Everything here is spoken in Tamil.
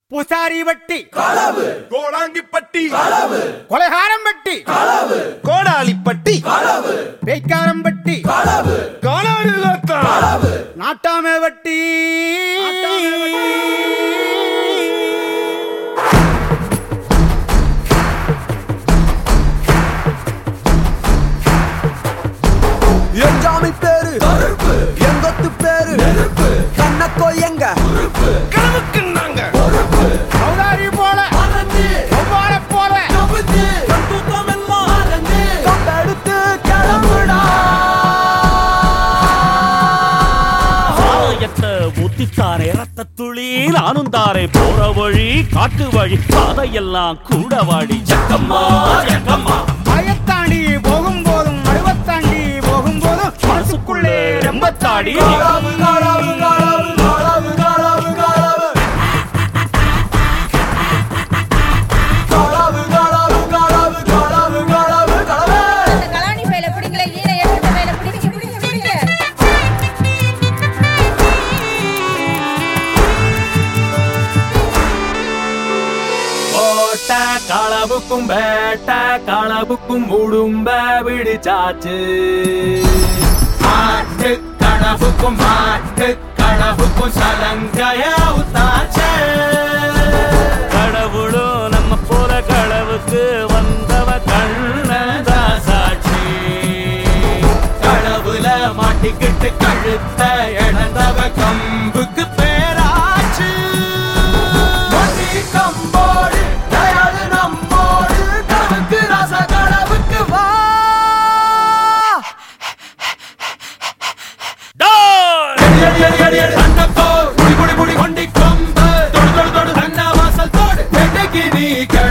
பூசாரி வட்டி கோடாங்கிப்பட்டி கொலைகாரம் வட்டி கோடாலிப்பட்டி பேய்க்காரம் வட்டி காலாடு நாட்டாமே வட்டி என் ஜாமி பேரு எங்கொத்து பேரு கண்ணக்கோ எங்க கனவுக்கு நாங்க சௌதாரி போல ஒவ்வாற போல கம்பெடுத்து கிளம்புடா சாயத்தை ஊத்தித்தாரே ரத்த துளி நானும் தாரே போற வழி காட்டு வழி பாதையெல்லாம் கூட வாடி ஜக்கம்மா ஜக்கம்மா பயத்தாண்டி போகும்போதும் மடுவத்தாண்டி போகும்போதும் மனசுக்குள்ளே ரெம்பத்தாடி காலாவு காலாவு காலாவு காலாவு காலாவு காலாவு காலாவு காலாவு காலாவு காலாவு காலாவு காலாவு அந்த கலாணி பையில பிடிக்கல ஈர ஏற்பட்ட பையில பிடிங்க பிடிங்க பிடிங்க ஓட்ட களவுக்கும் வேட்ட களவுக்கும் உடும்ப விடிச்சாச்சு ஆட்டு கனவுக்கும் மாட்டு கனவுக்கும் சலங்கைய உத்தாச்சு கடவுளும் நம்ம போல களவுக்கு வந்தவ கண்ணதா சாட்சி கடவுல மாட்டிக்கிட்டு கழுத்த இழந்தவ கம்புக்கு பேராச்சு மணி கம்போடு தயாரு நம்மோடு கடவுக்கு ரச கடவுக்கு வா டோர்! அடி அடி அடி அடி அடி அண்ணப்போ குடி குடி குடி கொண்டி கொம்பு தொடு தொடு தொடு அண்ணா வாசல் தோடு வெட்டைக்கு நீ கட